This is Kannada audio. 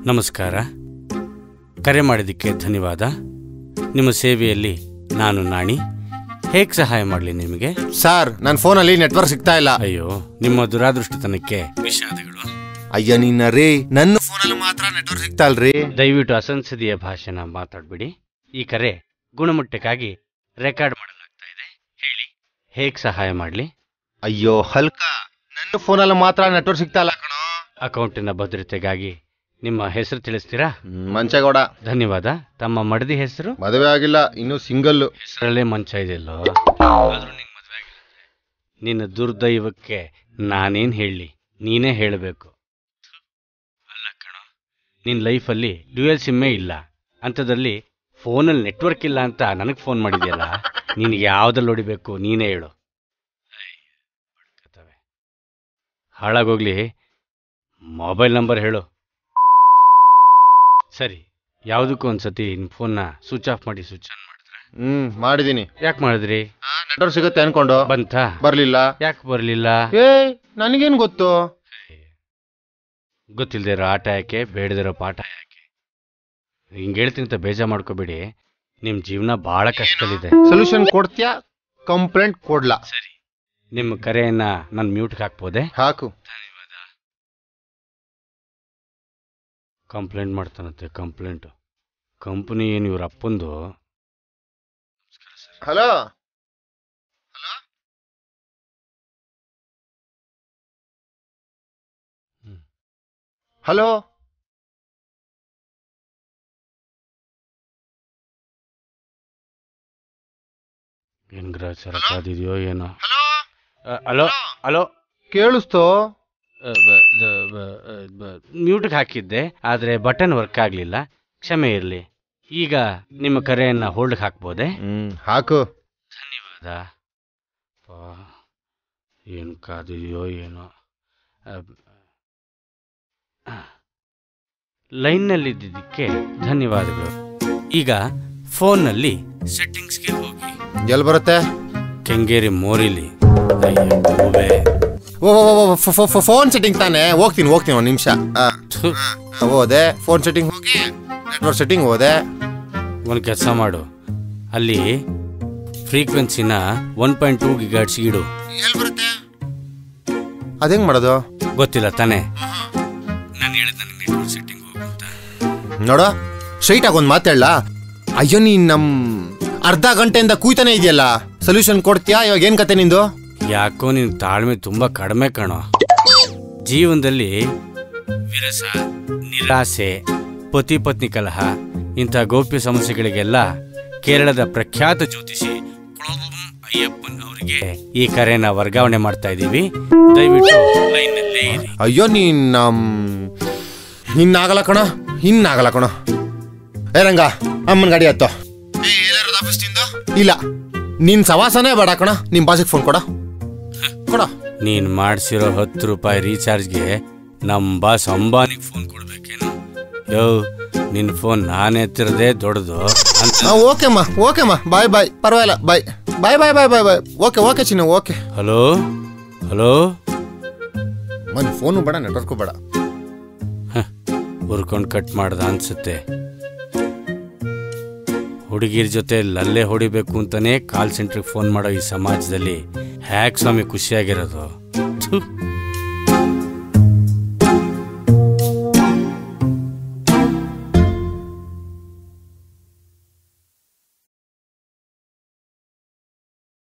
ನಮಸ್ಕಾರ ಕರೆ ಮಾಡಿದ್ದಕ್ಕೆ ಧನ್ಯವಾದ ನಿಮ್ಮ ಸೇವೆಯಲ್ಲಿ ನಾನು ನಾಣಿ ಹೇಗೆ ಸಹಾಯ ಮಾಡಲಿ ನಿಮಗೆ ಸರ್ ನನ್ನ ಫೋನಲ್ಲಿ ನೆಟ್ವರ್ಕ್ ಸಿಗ್ತಾ ಇಲ್ಲ ಅಯ್ಯೋ ನಿಮ್ಮ ದುರಾದೃಷ್ಟತನಕ್ಕೆ ವಿಷಾದಗಳು ಅಯ್ಯ ನಿನ್ನ ರೀ ನನ್ನ ಫೋನಲ್ಲಿ ಮಾತ್ರ ನೆಟ್ವರ್ಕ್ ಸಿಗ್ತಾ ಇಲ್ರಿ ದಯವಿಟ್ಟು ಅಸಂಸದೀಯ ಭಾಷೆನ ಮಾತಾಡಬೇಡಿ ಈ ಕರೆ ಗುಣಮಟ್ಟಕ್ಕಾಗಿ ರೆಕಾರ್ಡ್ ಮಾಡಲಾಗ್ತಾ ಇದೆ ಹೇಳಿ ಹೇಗೆ ಸಹಾಯ ಮಾಡಲಿ ಅಯ್ಯೋ ಹಲ್ಕ ನನ್ನ ಫೋನಲ್ಲಿ ಮಾತ್ರ ನೆಟ್ವರ್ಕ್ ಸಿಗ್ತಾ ಇಲ್ಲ ಕಣೋ ಅಕೌಂಟಿನ ಭದ್ರತೆಗಾಗಿ ನಿಮ್ಮ ಹೆಸರು ತಿಳಿಸ್ತೀರಾ ಹ್ಮ್, ಮಂಚೇಗೌಡ ಧನ್ಯವಾದ ತಮ್ಮ ಮಡದಿ ಹೆಸರು ಮದುವೆ ಆಗಿಲ್ಲ ಇನ್ನು ಸಿಂಗಲ್ ಹೆಸರಲ್ಲೇ ಮಂಚ ಇದೆಯಲ್ಲೋ ಆದ್ರೂ ನಿಂಗೆ ಮದುವೆ ಆಗಿಲ್ಲ ನಿನ್ನ ದುರ್ದೈವಕ್ಕೆ ನಾನೇನ್ ಹೇಳಲಿ ನೀನೇ ಹೇಳಬೇಕು ಅಲ್ಲ ಕಣೋ ನಿನ್ನ ಲೈಫಲ್ಲಿ ಡ್ಯೂಯಲ್ ಸಿಮ್ಮೇ ಇಲ್ಲ ಅಂಥದ್ರಲ್ಲಿ ಫೋನಲ್ಲಿ ನೆಟ್ವರ್ಕ್ ಇಲ್ಲ ಅಂತ ನನಗೆ ಫೋನ್ ಮಾಡಿದ್ಯಲ್ಲ ನಿನಗೆ ಯಾವ್ದಲ್ಲಿ ಹೊಡಿಬೇಕು ನೀನೇ ಹೇಳು ಐ, ಬಡ್ಕತ್ತವೆ. ಹಾಳಾಗೋಗ್ಲಿ ಮೊಬೈಲ್ ನಂಬರ್ ಹೇಳು ಸರಿ ಯಾವುದಕ್ಕೂ ಒಂದ್ಸತಿ ನಿನ್ನ ಫೋನ್ನ ಸ್ವಿಚ್ ಆಫ್ ಮಾಡಿ ಸ್ವಿಚ್ ಆನ್ ಮಾಡಿದ್ರೆ ಹ್ಮ್ ಮಾಡಿದೀನಿ ಯಾಕೆ ಮಾಡಿದ್ರಿ ನೆಟ್ವರ್ಕ್ ಸಿಗುತ್ತೆ ಅನ್ಕೊಂಡು ಬಂತಾ ಬರ್ಲಿಲ್ಲ ಯಾಕೆ ಬರಲಿಲ್ಲ ಏ ನನಗೇನ್ ಗೊತ್ತು ಗೊತ್ತಿಲ್ಲದೆ ಆಟ ಯಾಕೆ ಬೇಡದಿರೋ ಪಾಠ ಯಾಕೆ ಹಿಂಗೆ ಹೇಳ್ತೀನಿ ಅಂತ ಬೇಜಾರು ಮಾಡ್ಕೋಬೇಡಿ ನಿಮ್ಮ ಜೀವನ ಭಾಳ ಕಷ್ಟದಲ್ಲಿದೆ ಸೊಲ್ಯೂಷನ್ ಕೊಡ್ತೀಯಾ ಕಂಪ್ಲೇಂಟ್ ಕೊಡ್ಲಾ ಸರಿ ನಿಮ್ಮ ಕರೆಯನ್ನ ನಾನು ಮ್ಯೂಟ್ಗೆ ಹಾಕ್ಬೋದೆ ಹಾಕು ಧನ್ಯವಾದ ಕಂಪ್ಲೇಂಟ್ ಮಾಡ್ತಾನಂತೆ ಕಂಪ್ಲೇಂಟ್ ಕಂಪ್ನಿ ಏನು ಇವ್ರ ಅಪ್ಪಂದು ಹಲೋ ಹ್ಮ್. ಹಲೋ ಏನು ಗ್ರಹಚಾರ ಕಾದಿದೆಯೋ ಏನೋ ಹಲೋ ಹಲೋ ಹಲೋ ಕೇಳಿಸ್ತೋ ಮ್ಯೂಟ್ಗೆ ಹಾಕಿದ್ದೆ ಆದರೆ ಬಟನ್ ವರ್ಕ್ ಆಗಲಿಲ್ಲ ಕ್ಷಮೆ ಇರಲಿ ಈಗ ನಿಮ್ಮ ಕರೆಯನ್ನು ಹೋಲ್ಡ್ಗೆ ಹಾಕ್ಬೋದೆ ಹ್ಮ್ ಹಾಕು ಧನ್ಯವಾದ ಏನು ಕಾದಿದೆಯೋ ಏನೋ ಲೈನ್ನಲ್ಲಿದ್ದಕ್ಕೆ ಧನ್ಯವಾದಗಳು ಈಗ ಫೋನ್ನಲ್ಲಿ ಸೆಟ್ಟಿಂಗ್ಸ್ಗೆ ಹೋಗಿ ಎಲ್ಲಿ ಬರುತ್ತೆ ಕೆಂಗೇರಿ ಮೋರಿಲಿ ಅಯ್ಯೋ, ಹೂವೆ. ಓ ಫೋನ್ ಸೆಟ್ಟಿಂಗ್ ತಾನೆ ಹೋಗ್ತೀನಿ ಹೋಗ್ತೀನಿ ಒಂದು ನಿಮಿಷ ಥು, ಹೋದೆ ಫೋನ್ ಸೆಟ್ಟಿಂಗ್ ಹೋಗಿ ನೆಟ್ವರ್ಕ್ ಸೆಟ್ಟಿಂಗ್ ಹೋದೆ ಒಂದು ಕೆಲಸ ಮಾಡು ಅಲ್ಲಿ ಫ್ರೀಕ್ವೆನ್ಸಿನ ಒನ್ ಪಾಯಿಂಟ್ ಟೂ ಗಿಗಾಟ್ಸ್ ಇಡು ಎಲ್ಲಿ ಬರುತ್ತೆ ಅದೇಂಗ್ ಮಾಡೋದು ಗೊತ್ತಿಲ್ಲ ತಾನೇ ನಾನು ಹೇಳಿದ ನನಗೆ ನೆಟ್ವರ್ಕ್ ಸೆಟ್ಟಿಂಗ್ ಹೋಗು ಅಂತ ನೋಡು ಸ್ಟ್ರೈಟ್ ಆಗಿ ಒಂದು ಮಾತಾಡ್ಲ ಅಯ್ಯೋ ನೀನ್ ನಮ್ ಅರ್ಧ ಗಂಟೆಯಿಂದ ಕೂಯ್ತಾನೆ ಇದೆಯಲ್ಲ ಸೊಲ್ಯೂಷನ್ ಕೊಡ್ತೀಯಾ ಇವಾಗ ಏನ್ ಕತೆ ನಿಂದು ಯಾಕೋ ನಿನ್ ತಾಳ್ಮೆ ತುಂಬಾ ಕಡಿಮೆ ಕಣೋ ಜೀವನದಲ್ಲಿ ವಿರಸ ನಿರಾಸೆ ಪತಿ ಪತ್ನಿ ಕಲಹ ಇಂಥ ಗೌಪ್ಯ ಸಮಸ್ಯೆಗಳಿಗೆಲ್ಲ ಕೇರಳದ ಪ್ರಖ್ಯಾತ ಜ್ಯೋತಿಷಿ ಕುಳಗುಂ ಅಯ್ಯಪ್ಪನ್ ಅವರಿಗೆ ಈ ಕರೆನ ವರ್ಗಾವಣೆ ಮಾಡ್ತಾ ಇದ್ದೀವಿ ದಯವಿಟ್ಟು ಲೈನ್ನಲ್ಲೇ ಇರಿ ಅಯ್ಯೋ ನೀನ್ ನಮ್ ಇನ್ನಾಗಲ್ಲ ಕಣ ಇನ್ನಾಗಲ್ಲ ಕಣ ಏ ರಂಗ ಅಮ್ಮನ ಗಾಡಿ ಹತ್ತೋ ಇಲ್ಲ ನಿನ್ ಸವಾಸನೇ ಬೇಡ ಕಣ ನಿಮ್ ಬಾಸಿಗೆ ಫೋನ್ ಕೊಡ ಕೊಡ ನೀನ್ ಮಾಡ್ಸಿರೋ ಹತ್ತು ರೂಪಾಯಿ ರೀಚಾರ್ಜ್ಗೆ ನಮ್ ಬಾಸ್ ಅಂಬಾನಿಗೆ ಫೋನ್ ಕೊಡ್ಬೇಕೇನು ಯೋ ನಿನ್ ಫೋನ್ ನಾನೇ ಎತ್ತಿರದೆ ದೊಡ್ಡದು ಅಂತ ಓಕೆ ಅಮ್ಮ ಓಕೆ ಅಮ್ಮ ಬಾಯ್ ಬಾಯ್ ಪರವಾಗಿಲ್ಲ bye bye bye bye bye bye okay okay ಚಿನ್ನ ಓಕೆ ಹಲೋ ಹಲೋ ಮನ್ ಫೋನು ಬೇಡ ನೆಟ್ವರ್ಕು ಬೇಡ ಹುರ್ಕೊಂಡ್ ಕಟ್ ಮಾಡ್ದ ಅನ್ಸುತ್ತೆ ಹುಡುಗಿರ್ ಜೊತೆ ಲಲ್ಲೆ ಹೊಡಿಬೇಕು ಅಂತಾನೆ ಕಾಲ್ ಸೆಂಟ್ರಿಗೆ ಫೋನ್ ಮಾಡೋ ಈ ಸಮಾಜದಲ್ಲಿ ಹ್ಯಾಕ್ ಸ್ವಾಮಿ ಖುಷಿಯಾಗಿರೋದು ಥು.